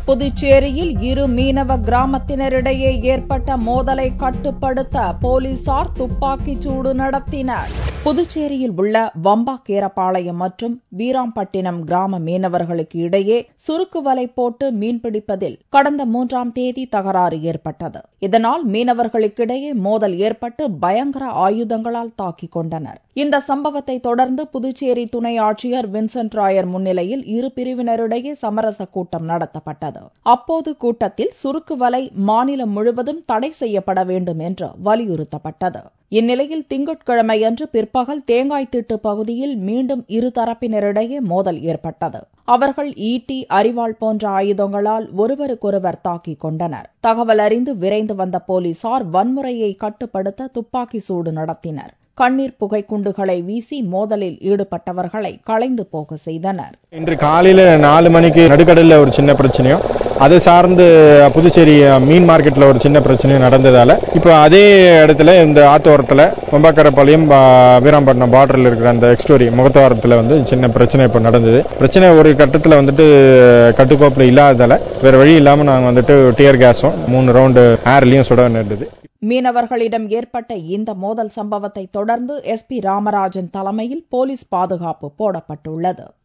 புதுச்சேரியில் இரு மீனவ கிராமத்தினரிடையே ஏற்பட்ட மோதலை கட்டுப்படுத்த போலீசார் துப்பாக்கிச் சூடு நடத்தினர் புதுச்சேரியில் உள்ள வம்பாக்கேரபாளையம் மற்றும் வீராம்பட்டினம் கிராம மீனவர்களுக்கு இடையே சுருக்கு வலை போட்டு மீன்பிடிப்பதில் கடந்த மூன்றாம் தேதி தகராறு ஏற்பட்டது இதனால் மீனவர்களுக்கிடையே மோதல் ஏற்பட்டு பயங்கர ஆயுதங்களால் தாக்கிக் கொண்டனர் இந்த சம்பவத்தை தொடர்ந்து புதுச்சேரி துணை ஆட்சியர் வின்சென்ட் ராயர் முன்னிலையில் இரு பிரிவினரிடையே சமரச கூட்டம் நடத்தப்பட்டது அப்போது கூட்டத்தில் சுருக்கு வலை மாநிலம் முழுவதும் தடை செய்யப்பட வேண்டும் என்று வலியுறுத்தப்பட்டது இந்நிலையில் திங்கட்கிழமையன்று பிற்பகல் தேங்காய்த்திட்டு பகுதியில் மீண்டும் இரு தரப்பினரிடையே மோதல் ஏற்பட்டது அவர்கள் ஈட்டி அரிவாள் போன்ற ஆயுதங்களால் ஒருவருக்கொருவர் தாக்கிக் கொண்டனர் தகவல் அறிந்து விரைந்து வந்த போலீசார் வன்முறையை கட்டுப்படுத்த துப்பாக்கி சூடு நடத்தினர் கண்ணீர் புகை குண்டுகளை வீசி மோதலில் ஈடுபட்டவர்களை களைந்து போக செய்தனர் இன்று காலையில நாலு மணிக்கு நடுக்கடல்ல ஒரு சின்ன பிரச்சனையும் அதை சார்ந்து புதுச்சேரி மீன் மார்க்கெட்ல ஒரு சின்ன பிரச்சனையும் நடந்ததால இப்போ அதே இடத்துல இந்த ஆத்தோரத்துல பொம்பாக்கரப்பாளையம் வீராம்பட்டினம் பார்டர்ல இருக்கிற அந்த எக்ஸ்டோரி முகத்துவாரத்துல வந்து சின்ன பிரச்சனை இப்போ நடந்தது பிரச்சனை ஒரு கட்டத்தில் வந்துட்டு கட்டுக்கோப்பில் இல்லாததால வேற வழி இல்லாம நாங்கள் வந்துட்டு டியர் கேஸும் மூணு ரவுண்டு ஏர்லயும் சுட நேர்ந்தது மீனவர்களிடம் ஏற்பட்ட இந்த மோதல் சம்பவத்தை தொடர்ந்து எஸ்பி ராமராஜன் தலைமையில் போலீஸ் பாதுகாப்பு போடப்பட்டுள்ளது